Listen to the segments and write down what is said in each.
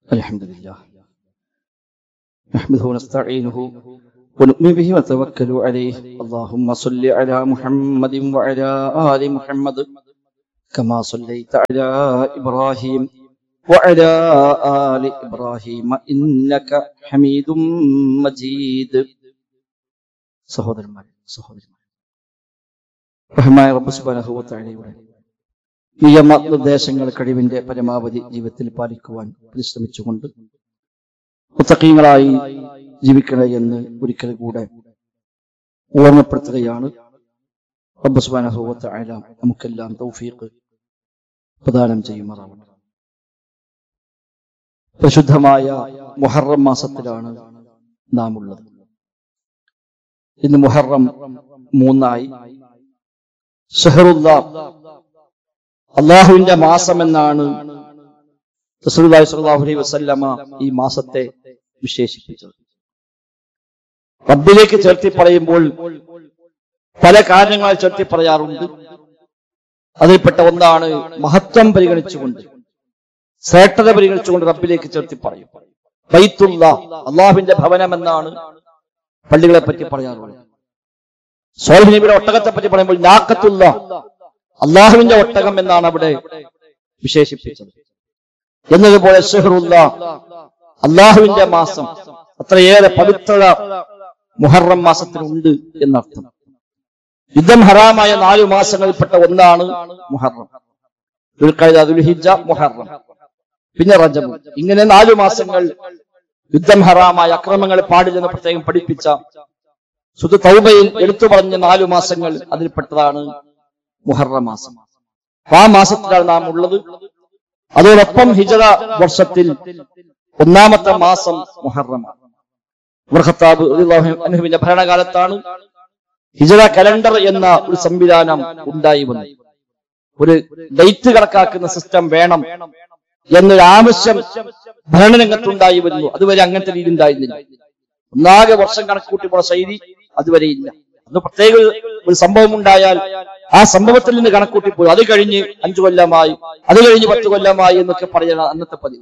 الحمد لله نحمده ونستعينه ونؤمن به ونتوكل عليه اللهم صل على محمد وعلى آل محمد كما صليت على إبراهيم وعلى آل إبراهيم إنك حميد مجيد സഹോദരന്മാരെ സഹോദരന്മാരെ റഹ്മായ റബ്ബ് സുബ്ഹാനഹു വ തആലയുടെ നിയമ നിർദ്ദേശങ്ങൾ കഴിവിന്റെ പരമാവധി ജീവിതത്തിൽ പാലിക്കുവാൻ പരിശ്രമിച്ചുകൊണ്ട് മുത്തക്കീങ്ങളായി ജീവിക്കണേ എന്ന് ഒരിക്കൽ കൂടെ ഓർമ്മപ്പെടുത്തുകയാണ് റബ്ബ് സുബ്ഹാനഹു വ തആല നമുക്കെല്ലാം തൗഫീഖ് പ്രദാനം ചെയ്യുമാറാവട്ടെ പ്രശുദ്ധമായ മുഹറം മാസത്തിലാണ് നാം ഉള്ളത് ഇന്ന് മുഹറം മൂന്നായി ഷഹറുല്ല അള്ളാഹുവിന്റെ മാസം എന്നാണ് റസൂലുള്ളാഹി സ്വല്ലല്ലാഹു അലൈഹി വസല്ലമ ഈ മാസത്തെ വിശേഷിപ്പിച്ചത് റബ്ബിലേക്ക് ചേർത്തി പറയുമ്പോൾ പല കാര്യങ്ങൾ ചേർത്തി പറയാറുണ്ട് അതിൽപ്പെട്ട ഒന്നാണ് മഹത്വം പരിഗണിച്ചുകൊണ്ട് ശ്രേഷ്ഠത പരിഗണിച്ചുകൊണ്ട് റബ്ബിലേക്ക് ചേർത്തി പറയും ബൈത്തുള്ള അള്ളാഹുവിന്റെ ഭവനം എന്നാണ് പള്ളികളെ പറ്റി പറയാറുള്ളത് സോൽഹ് നബിയുടെ ഒട്ടകത്തെ പറ്റി പറയുമ്പോൾ നാക്കത്തുള്ള അള്ളാഹുവിന്റെ ഒട്ടകം എന്നാണ് അവിടെ വിശേഷിപ്പിച്ചത് എന്നതുപോലെ ഷെഹറുല്ല അള്ളാഹുവിന്റെ മാസം അത്രയേറെ പവിത്രത മുഹറം മാസത്തിനുണ്ട് എന്നർത്ഥം യുദ്ധം ഹറാമായ നാലു മാസങ്ങളിൽപ്പെട്ട ഒന്നാണ് മുഹറം ദുൽഖഅദ, ദുൽഹിജ്ജ മുഹറം പിന്നെ റജബ് ഇങ്ങനെ നാലു മാസങ്ങൾ യുദ്ധം ഹറാമായ അക്രമങ്ങൾ പാടില്ലെന്ന് പ്രത്യേകം പഠിപ്പിച്ച സുദ് തൗബയിൽ എടുത്തു പറഞ്ഞ നാലു മാസങ്ങൾ അതിൽപ്പെട്ടതാണ് മുഹറം മാസം അപ്പൊ ആ മാസത്തിലാണ് നാം ഉള്ളത് അതോടൊപ്പം ഹിജറ വർഷത്തിൽ ഒന്നാമത്തെ മാസം മുഹറമാണ് ഉമർ ഖത്താബ് റളിയല്ലാഹു അൻഹുവിന്റെ ഭരണകാലത്താണ് ഹിജറ കലണ്ടർ എന്ന ഒരു സംവിധാനം ഉണ്ടായി വന്നത് ഒരു ഡേറ്റ് കണക്കാക്കുന്ന സിസ്റ്റം വേണം എന്നൊരു ആവശ്യം ഭരണരംഗത്തുണ്ടായി വരുന്നു അതുവരെ അങ്ങനത്തെ രീതി ഉണ്ടായിരുന്നില്ല ഒന്നാകെ വർഷം കണക്കൂട്ടി പോണ ശൈലി അതുവരെ ഇല്ല അന്ന് പ്രത്യേക ഒരു- ഒരു സംഭവം ഉണ്ടായാൽ ആ സംഭവത്തിൽ നിന്ന് കണക്കൂട്ടി പോയി അത് കഴിഞ്ഞ് അഞ്ചു കൊല്ലമായി അത് കഴിഞ്ഞ് പത്ത് കൊല്ലമായി എന്നൊക്കെ പറയുന്ന അന്നത്തെ പതിവ്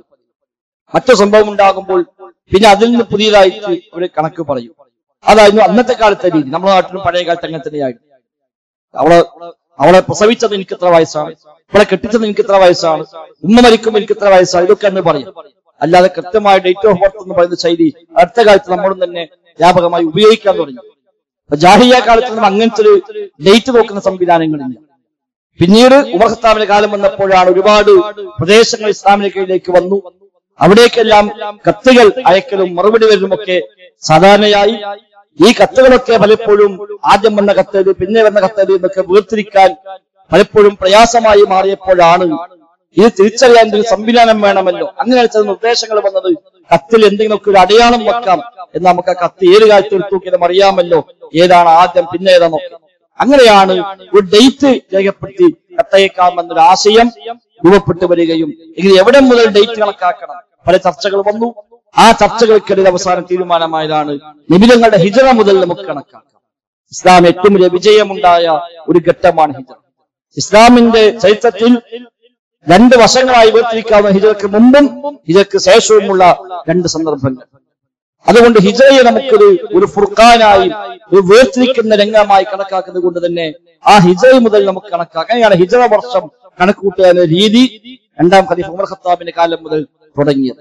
മറ്റു സംഭവം ഉണ്ടാകുമ്പോൾ പിന്നെ അതിൽ നിന്ന് പുതിയതായിട്ട് ഒരു കണക്ക് പറയും അതായിരുന്നു അന്നത്തെ കാലത്തെ രീതി നമ്മുടെ നാട്ടിലും പഴയ കാലത്ത് അങ്ങനെ തന്നെയായിരുന്നു അവളെ അവളെ പ്രസവിച്ചത് എനിക്ക് ഇത്ര വയസ്സാണ് അവളെ കെട്ടിച്ചത് എനിക്ക് ഇത്ര വയസ്സാണ് ഉമ്മ മരിക്കുമ്പോൾ എനിക്ക് ഇത്ര വയസ്സാണ് ഇതൊക്കെ എന്ന് പറയും അല്ലാതെ കൃത്യമായ ഡേറ്റ് ഓഫ് ബർത്ത് എന്ന് പറയുന്ന ശൈലി അടുത്ത കാലത്ത് നമ്മളും തന്നെ വ്യാപകമായി ഉപയോഗിക്കാൻ തുടങ്ങി അപ്പൊ ജാഹിയ കാലത്ത് നിന്നും അങ്ങനത്തെ ഒരു ഡേറ്റ് നോക്കുന്ന സംവിധാനങ്ങളില്ല പിന്നീട് ഉമർ ഖത്താബിന്റെ കാലം വന്നപ്പോഴാണ് ഒരുപാട് പ്രദേശങ്ങൾ ഇസ്ലാമിന്റെ കീഴിലേക്ക് വന്നു അവിടേക്കെല്ലാം കത്തുകൾ അയക്കലും മറുപടി വരലുമൊക്കെ സാധാരണയായി ഈ കത്തുകളൊക്കെ പലപ്പോഴും ആദ്യം വന്ന കത്തേത് പിന്നെ വന്ന കത്തേത് എന്നൊക്കെ വേർതിരിക്കാൻ പലപ്പോഴും പ്രയാസമായി മാറിയപ്പോഴാണ് ഇത് തിരിച്ചറിയാൻ ഒരു സംവിധാനം വേണമല്ലോ അങ്ങനെ ചില നിർദ്ദേശങ്ങൾ വന്നത് കത്തിൽ എന്തെങ്കിലുമൊക്കെ ഒരു അടയാളം വെക്കാം എന്ന് നമുക്ക് ആ കത്ത് ഏത് കാലത്ത് എടുത്തു നോക്കിയാലും അറിയാമല്ലോ ഏതാണ് ആദ്യം പിന്നെ ഏതാന്നൊക്കെ അങ്ങനെയാണ് ഒരു ഡേറ്റ് രേഖപ്പെടുത്തി കത്തയക്കാം എന്നൊരു ആശയം രൂപപ്പെട്ടു വരികയും ഇത് എവിടെ മുതൽ ഡേറ്റ് കണക്കാക്കണം പല ചർച്ചകൾ വന്നു ആ ചർച്ചകൾക്കിടയിൽ അവസാനം തീരുമാനമായതാണ് നിബിധങ്ങളുടെ ഹിജറ മുതൽ നമുക്ക് കണക്കാക്കാം ഇസ്ലാം ഏറ്റവും വലിയ വിജയമുണ്ടായ ഒരു ഘട്ടമാണ് ഹിജറ ഇസ്ലാമിന്റെ ചരിത്രത്തിൽ രണ്ട് വശങ്ങളായി വേർതിരിക്കാവുന്ന ഹിജറക്ക് മുമ്പും ഹിജറക്ക് ശേഷവുമുള്ള രണ്ട് സന്ദർഭങ്ങൾ അതുകൊണ്ട് ഹിജറയെ നമുക്കൊരു ഒരു ഫുർഖാനായി ഒരു വേർതിരിക്കുന്ന രംഗമായി കണക്കാക്കുന്നത് കൊണ്ട് തന്നെ ആ ഹിജറ മുതൽ നമുക്ക് കണക്കാക്കാം അങ്ങനെയാണ് ഹിജറ വർഷം കണക്കൂട്ടുക എന്ന രീതി രണ്ടാം ഖലീഫ് ഉമർ ഖത്താബിന്റെ കാലം മുതൽ തുടങ്ങിയത്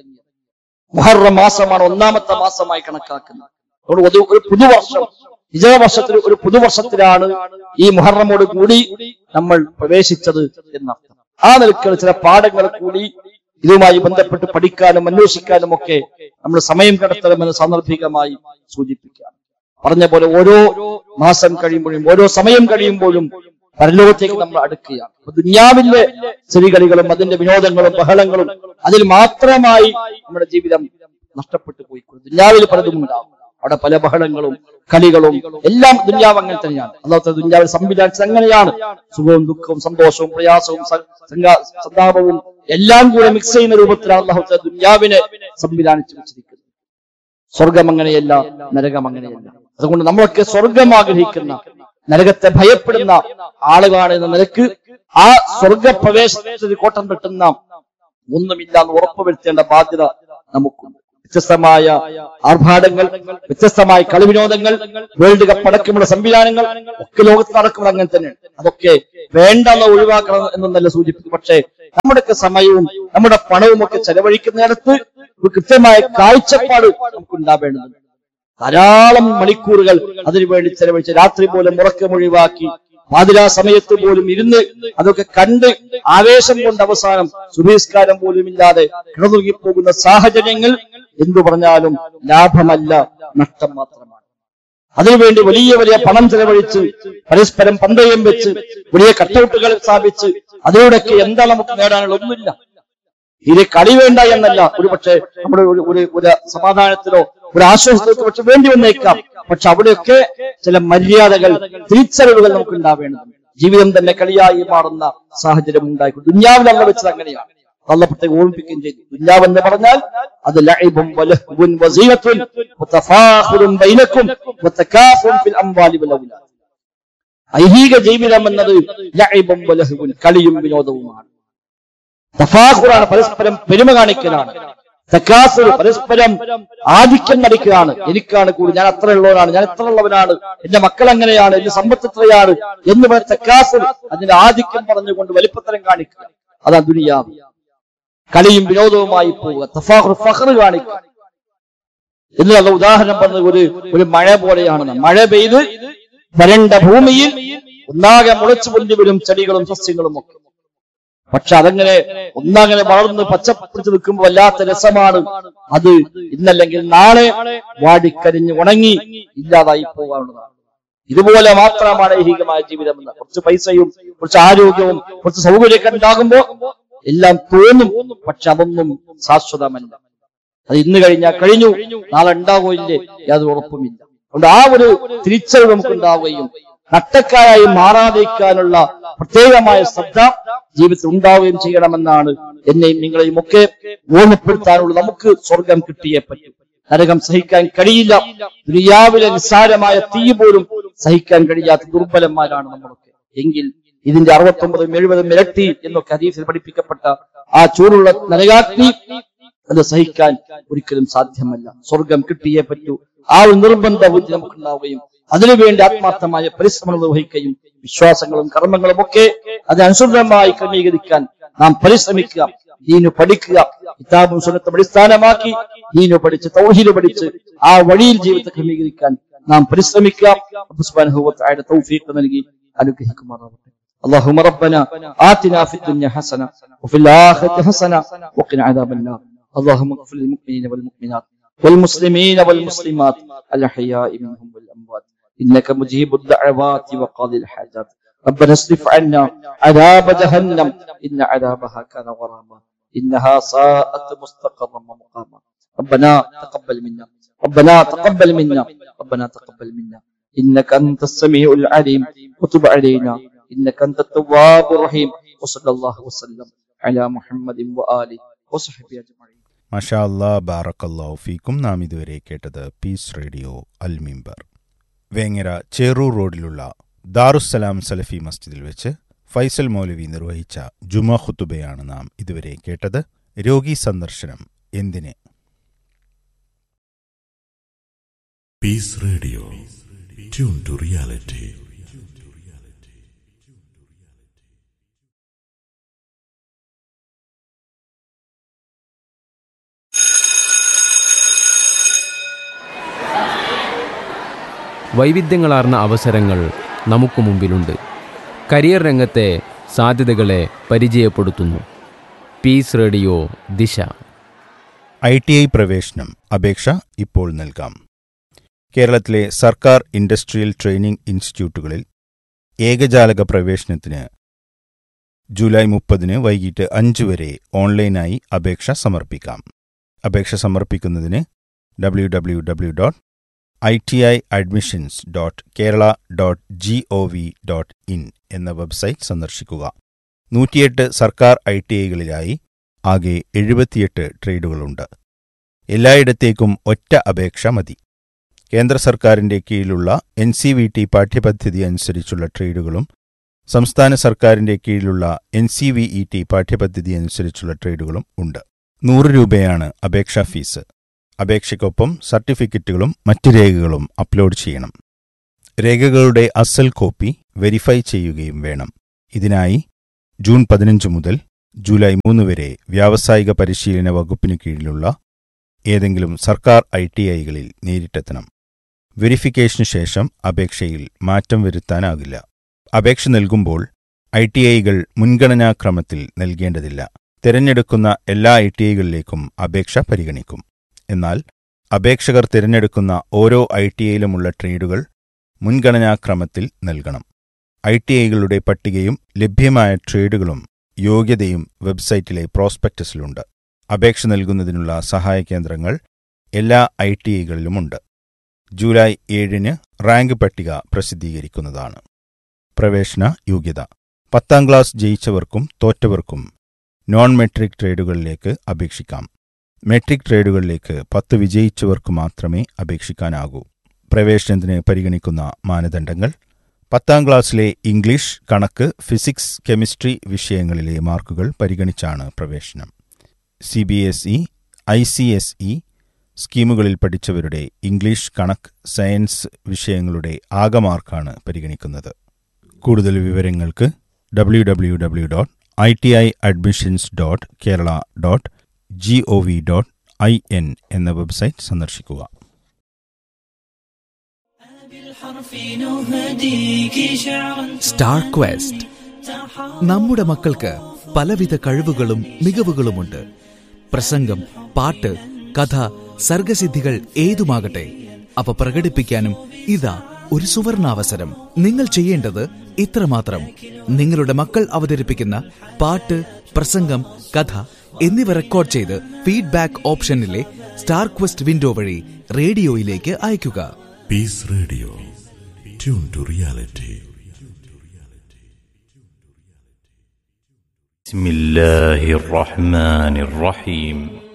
മുഹറം മാസമാണ് ഒന്നാമത്തെ മാസമായി കണക്കാക്കുന്നത് അതുകൊണ്ട് ഒരു- ഒരു പുതുവർഷം ഹിജറ വർഷത്തിൽ ഒരു പുതുവർഷത്തിലാണ് ഈ മുഹറമോട് കൂടി നമ്മൾ പ്രവേശിച്ചത് എന്നർത്ഥം ആ നിലക്കുള്ള ചില പാഠങ്ങൾ കൂടി ഇതുമായി ബന്ധപ്പെട്ട് പഠിക്കാനും അന്വേഷിക്കാനും ഒക്കെ നമ്മൾ സമയം കണ്ടെത്തണമെന്ന് സാന്ദർഭികമായി സൂചിപ്പിക്കാം പറഞ്ഞ പോലെ ഓരോ മാസം കഴിയുമ്പോഴും ഓരോ സമയം കഴിയുമ്പോഴും പരലോകത്തേക്ക് നമ്മൾ അടുക്കുകയാണ് അപ്പൊ ദുന്യാവിന്റെ ചെറികളികളും അതിന്റെ വിനോദങ്ങളും ബഹളങ്ങളും അതിൽ മാത്രമായി നമ്മുടെ ജീവിതം നഷ്ടപ്പെട്ടു പോയി ദുന്യാവിൽ പലതും ഉണ്ടാവും അവിടെ പല ബഹളങ്ങളും കളികളും എല്ലാം ദുന്യാവ് അങ്ങനെ തന്നെയാണ് അല്ലാത്ത ദുന്യാവിൽ സംവിധാനിച്ചത് അങ്ങനെയാണ് സുഖവും ദുഃഖവും സന്തോഷവും പ്രയാസവും സ- സംഘാ- സന്താപവും എല്ലാം കൂടെ മിക്സ് ചെയ്യുന്ന രൂപത്തിലാണ് അള്ളാഹു താല ദുന്യാവിനെ സംവിധാനിച്ചു വെച്ചിരിക്കുന്നത് സ്വർഗം അങ്ങനെയല്ല നരകം അങ്ങനെയല്ല അതുകൊണ്ട് നമ്മളൊക്കെ സ്വർഗം ആഗ്രഹിക്കുന്ന നരകത്തെ ഭയപ്പെടുന്ന ആളുകളാണ് എന്ന നിലക്ക് ആ സ്വർഗപ്രവേശനത്തിന് കോട്ടം തട്ടുന്ന ഒന്നുമില്ല എന്ന് ഉറപ്പുവരുത്തേണ്ട ബാധ്യത നമുക്കുണ്ട് വ്യത്യസ്തമായ ആർഭാടങ്ങൾ വ്യത്യസ്തമായ കളിവിനോദങ്ങൾ വേൾഡ് കപ്പ് അടക്കമുള്ള സംവിധാനങ്ങൾ ഒക്കെ ലോകത്ത് നടക്കുന്നത് അങ്ങനെ തന്നെയാണ് അതൊക്കെ വേണ്ടെന്ന് ഒഴിവാക്കണം എന്നല്ല സൂചിപ്പിക്കും പക്ഷേ നമ്മുടെയൊക്കെ സമയവും നമ്മുടെ പണവും ഒക്കെ ചെലവഴിക്കുന്നിടത്ത് ഒരു കൃത്യമായ കാഴ്ചപ്പാട് നമുക്ക് ഉണ്ടാവേണ്ടതുണ്ട് ധാരാളം മണിക്കൂറുകൾ അതിനുവേണ്ടി ചെലവഴിച്ച് രാത്രി പോലും ഉറക്കമൊഴിവാക്കി പാതിരാ സമയത്ത് പോലും ഇരുന്ന് അതൊക്കെ കണ്ട് ആവേശം കൊണ്ട് അവസാനം സുബഹിസ്കാരം പോലും ഇല്ലാതെ കിടന്നുറങ്ങിപ്പോകുന്ന സാഹചര്യങ്ങൾ എന്തു പറഞ്ഞാലും ലാഭമല്ല നഷ്ടം മാത്രമാണ് അതിനുവേണ്ടി വലിയ വലിയ പണം ചെലവഴിച്ച് പരസ്പരം പന്തയം വെച്ച് വലിയ കട്ടൗട്ടുകൾ സ്ഥാപിച്ച് അതിലൂടെയൊക്കെ എന്താ നമുക്ക് നേടാനുള്ള ഒന്നുമില്ല ഇതിലെ കളി വേണ്ട എന്നല്ല ഒരു പക്ഷേ നമ്മുടെ ഒരു ഒരു ഒരു സമാധാനത്തിലോ ഒരു ആശ്വാസത്തിനോ പക്ഷെ വേണ്ടി വന്നേക്കാം പക്ഷെ അവിടെയൊക്കെ ചില മര്യാദകൾ തിരിച്ചറിവുകൾ നമുക്ക് ഉണ്ടാവേണ്ടതുണ്ട് ജീവിതം തന്നെ കളിയായി മാറുന്ന സാഹചര്യം ഉണ്ടായിക്കൊണ്ട് ദുഞ്ഞാവിലല്ല വെച്ചത് അങ്ങനെയാണ് അള്ള പ്രത്യേകം ഓർമ്മിപ്പിക്കുകയും ചെയ്തു ദുഞ്ഞാവ് എന്ന് പറഞ്ഞാൽ അത് ലഅിബും വലഹ്വുൻ വസീനത്തുൻ വതഫാഖുറും ബൈനക്കും വതകാഫുറും ഫിൽ അംവാലി വൽ ഔലാദ് ഐഹിക ജീവിതം എന്നത് ലഅിബും വലഹ്വുൻ കളിയും വിനോദവുമാണ് തഫാഖുറാണ് പരസ്പരം പെരുമ കാണിക്കലാണ് തക്കാസുർ പരസ്പരം ആധിക്യം നടിക്കുകയാണ് എനിക്കാണ് കൂടുതൽ ഞാൻ അത്ര ഉള്ളവനാണ് ഞാൻ എത്ര ഉള്ളവനാണ് എന്റെ മക്കൾ എങ്ങനെയാണ് എന്റെ സമ്പത്ത് എത്രയാണ് എന്ന് പറഞ്ഞ തക്കാസുർ അതിന്റെ ആധിക്യം പറഞ്ഞുകൊണ്ട് വലിപ്പത്തരം കാണിക്കുക അതാ ദുനിയാവ് കളിയും വിനോദവുമായി പോവുക തഫാഖുർ ഫഖർ കാണിക്കുക എന്നുള്ള ഉദാഹരണം പറഞ്ഞത് ഒരു ഒരു മഴ പോലെയാണ് മഴ പെയ്ത് വരണ്ട ഭൂമിയിൽ ഒന്നാകെ മുളച്ചു പൊന്തി വരും ചെടികളും സസ്യങ്ങളും ഒക്കെ പക്ഷെ അതങ്ങനെ ഒന്നങ്ങനെ വളർന്ന് പച്ചപ്പിടിച്ച് നിൽക്കുമ്പോൾ വല്ലാത്ത രസമാണ് അത് ഇന്നല്ലെങ്കിൽ നാളെ വാടിക്കരിഞ്ഞ് ഉണങ്ങി ഇല്ലാതായി പോകാനുള്ളതാണ് ഇതുപോലെ മാത്രമാണ് ഐഹികമായ ജീവിതം എന്ന് കുറച്ച് പൈസയും കുറച്ച് ആരോഗ്യവും കുറച്ച് സൗകര്യമൊക്കെ ഉണ്ടാകുമ്പോ എല്ലാം തോന്നും പക്ഷെ അതൊന്നും ശാശ്വതമല്ല അത് ഇന്ന് കഴിഞ്ഞാൽ കഴിഞ്ഞു നാളെ ഉണ്ടാകില്ലേ യാതൊരു ഉറപ്പുമില്ല അതുകൊണ്ട് ആ ഒരു തിരിച്ചറിവ് നമുക്ക് ഉണ്ടാവുകയും നട്ടക്കാരായി മാറാതിരിക്കാനുള്ള പ്രത്യേകമായ ശ്രദ്ധ ജീവിതത്തിൽ ഉണ്ടാവുകയും ചെയ്യണമെന്നാണ് എന്നെയും നിങ്ങളെയും ഒക്കെ ഓർമ്മപ്പെടുത്താനുള്ള നമുക്ക് സ്വർഗം കിട്ടിയേ പറ്റും നരകം സഹിക്കാൻ കഴിയില്ല ദുനിയാവിലെ നിസ്സാരമായ തീ പോലും സഹിക്കാൻ കഴിയാത്ത ദുർബലന്മാരാണ് നമ്മളൊക്കെ എങ്കിൽ ഇതിന്റെ അറുപത്തൊമ്പതും എഴുപതും ഇരട്ടി എന്നൊക്കെ ഹദീസിൽ പഠിപ്പിക്കപ്പെട്ട ആ ചൂടുള്ള നരകാഗ്നി അത് സഹിക്കാൻ ഒരിക്കലും സാധ്യമല്ല സ്വർഗം കിട്ടിയേ പറ്റൂ ആ ഒരു നിർബന്ധ ബുദ്ധി നമുക്കുണ്ടാവുകയും അതിനുവേണ്ടി ആത്മാർത്ഥമായ പരിശ്രമം നിർവഹിക്കുകയും വിശ്വാസങ്ങളും കർമ്മങ്ങളും ഒക്കെ അതിനനുസൃതമായി ക്രമീകരിക്കാൻ നാം പരിശ്രമിക്കുക ദീനു പഠിക്കുക കിതാബും സുന്നത്തും അടിസ്ഥാനമാക്കി ദീനു പഠിച്ച് തൗഹീദ് പഠിച്ച് ആ വഴിയിൽ ജീവിതത്തെ ക്രമീകരിക്കാൻ നാം പരിശ്രമിക്കുക റബ്ബ് സുബ്ഹാനഹു വ തആല തൗഫീഖ് നൽകി അനുഗ്രഹിക്കുമാറാവട്ടെ اللهم ربنا آتنا في الدنيا حسنة وفي الآخرة حسنة وقنا عذاب النار اللهم اغفر للمؤمنين والمؤمنات والمسلمين والمسلمات الأحياء منهم والأموات إنك مجيب الدعوات وقاضي الحاجات ربنا اصرف عنا عذاب جهنم إن عذابها كان غراما إنها ساءت مستقرا ومقاما ربنا تقبل منا ربنا تقبل منا ربنا تقبل منا إنك أنت السميع العليم وتب علينا إنك أنت التواب الرحيم وصلى الله وسلم على محمد وآله وصحبه أجمعين മഷാ അല്ലാ ബാറക്കല്ലാഹു ഫീക്കും നാം ഇതുവരെ കേട്ടത് പീസ് റേഡിയോ അൽ മിമ്പർ വേങ്ങര ചേറൂർ റോഡിലുള്ള ദാറുസ്സലാം സലഫി മസ്ജിദിൽ വെച്ച് ഫൈസൽ മൗലവി നിർവഹിച്ച ജുമ ഖുത്തുബയാണ് നാം ഇതുവരെ കേട്ടത് രോഗി സന്ദർശനം എന്തിന് Peace Radio. Tune to reality. വൈവിധ്യങ്ങളാർന്ന അവസരങ്ങൾ നമുക്ക് മുമ്പിലുണ്ട് കരിയർ രംഗത്തെ സാധ്യതകളെ പരിചയപ്പെടുത്തുന്നു peace radio Disha I T I പ്രവേശനം അപേക്ഷ ഇപ്പോൾ നൽകാം കേരളത്തിലെ സർക്കാർ ഇൻഡസ്ട്രിയൽ ട്രെയിനിംഗ് ഇൻസ്റ്റിറ്റ്യൂട്ടുകളിൽ ഏകജാലക പ്രവേശനത്തിന് ജൂലൈ മുപ്പതിന് വൈകിട്ട് അഞ്ച് വരെ ഓൺലൈനായി അപേക്ഷ സമർപ്പിക്കാം അപേക്ഷ സമർപ്പിക്കുന്നതിന് W W W dot I T I admissions dot Kerala dot G O V dot in എന്ന വെബ്സൈറ്റ് സന്ദർശിക്കുക നൂറ്റിയെട്ട് സർക്കാർ ഐ ടി ഐകളിലായി ആകെ എഴുപത്തിയെട്ട് ട്രേഡുകളുണ്ട് എല്ലായിടത്തേക്കും ഒറ്റ അപേക്ഷ മതി കേന്ദ്ര സർക്കാരിന്റെ കീഴിലുള്ള എൻ സി വി ടി പാഠ്യപദ്ധതി അനുസരിച്ചുള്ള ട്രേഡുകളും സംസ്ഥാന സർക്കാരിന്റെ കീഴിലുള്ള N C V E T പാഠ്യപദ്ധതി അനുസരിച്ചുള്ള ട്രേഡുകളും ഉണ്ട് നൂറ് രൂപയാണ് അപേക്ഷാ ഫീസ് അപേക്ഷയ്ക്കൊപ്പം സർട്ടിഫിക്കറ്റുകളും മറ്റ് രേഖകളും അപ്ലോഡ് ചെയ്യണം രേഖകളുടെ അസൽ കോപ്പി വെരിഫൈ ചെയ്യുകയും വേണം ഇതിനായി ജൂൺ പതിനഞ്ച് മുതൽ ജൂലൈ മൂന്ന് വരെ വ്യാവസായിക പരിശീലന വകുപ്പിന് കീഴിലുള്ള ഏതെങ്കിലും സർക്കാർ ഐ ടി ഐകളിൽ നേരിട്ടെത്തണം വെരിഫിക്കേഷന് ശേഷം അപേക്ഷയിൽ മാറ്റം വരുത്താനാകില്ല അപേക്ഷ നൽകുമ്പോൾ ഐ ടി ഐകൾ മുൻഗണനാക്രമത്തിൽ നൽകേണ്ടതില്ല തിരഞ്ഞെടുക്കുന്ന എല്ലാ ഐ ടി ഐകളിലേക്കും അപേക്ഷ പരിഗണിക്കും എന്നാൽ അപേക്ഷകർ തിരഞ്ഞെടുക്കുന്ന ഓരോ ഐ ടി ഐയിലുമുള്ള ട്രേഡുകൾ മുൻഗണനാക്രമത്തിൽ നൽകണം ഐ ടി ഐകളുടെ പട്ടികയും ലഭ്യമായ ട്രേഡുകളും യോഗ്യതയും വെബ്സൈറ്റിലെ പ്രോസ്പെക്ടസിലുണ്ട് അപേക്ഷ നൽകുന്നതിനുള്ള സഹായ കേന്ദ്രങ്ങൾ എല്ലാ ഐ ടി ഐകളിലുമുണ്ട് ജൂലൈ ഏഴിന് റാങ്ക് പട്ടിക പ്രസിദ്ധീകരിക്കുന്നതാണ് പ്രവേശന യോഗ്യത പത്താം ക്ലാസ് ജയിച്ചവർക്കും തോറ്റവർക്കും നോൺ മെട്രിക് ട്രേഡുകളിലേക്ക് അപേക്ഷിക്കാം മെട്രിക് ട്രേഡുകളിലേക്ക് പത്ത് വിജയിച്ചവർക്ക് മാത്രമേ അപേക്ഷിക്കാനാകൂ പ്രവേശനത്തിന് പരിഗണിക്കുന്ന മാനദണ്ഡങ്ങൾ പത്താം ക്ലാസ്സിലെ ഇംഗ്ലീഷ് കണക്ക് ഫിസിക്സ് കെമിസ്ട്രി വിഷയങ്ങളിലെ മാർക്കുകൾ പരിഗണിച്ചാണ് പ്രവേശനം C B S E I C S E സ്കീമുകളിൽ പഠിച്ചവരുടെ ഇംഗ്ലീഷ് കണക്ക് സയൻസ് വിഷയങ്ങളുടെ ആകെ മാർക്കാണ് പരിഗണിക്കുന്നത് കൂടുതൽ വിവരങ്ങൾക്ക് W W W dot I T I admissions dot Kerala dot G O V dot I N എന്ന വെബ്സൈറ്റ് സന്ദർശിക്കുക സ്റ്റാർ ക്വസ്റ്റ് നമ്മുടെ മക്കൾക്ക് പലവിധ കഴിവുകളും മികവുകളുമുണ്ട് പ്രസംഗം പാട്ട് കഥ സർഗസിദ്ധികൾ ഏതുമാകട്ടെ അവ പ്രകടിപ്പിക്കാനും ഇതാ ഒരു സുവർണാവസരം നിങ്ങൾ ചെയ്യേണ്ടത് ഇത്രമാത്രം നിങ്ങളുടെ മക്കൾ അവതരിപ്പിക്കുന്ന പാട്ട് പ്രസംഗം കഥ എന്നിവ റെക്കോർഡ് ചെയ്ത് ഫീഡ്ബാക്ക് ഓപ്ഷനിലെ സ്റ്റാർ ക്വസ്റ്റ് വിൻഡോ വഴി റേഡിയോയിലേക്ക് അയയ്ക്കുക Peace Radio. Tune to reality. بسم الله الرحمن الرحيم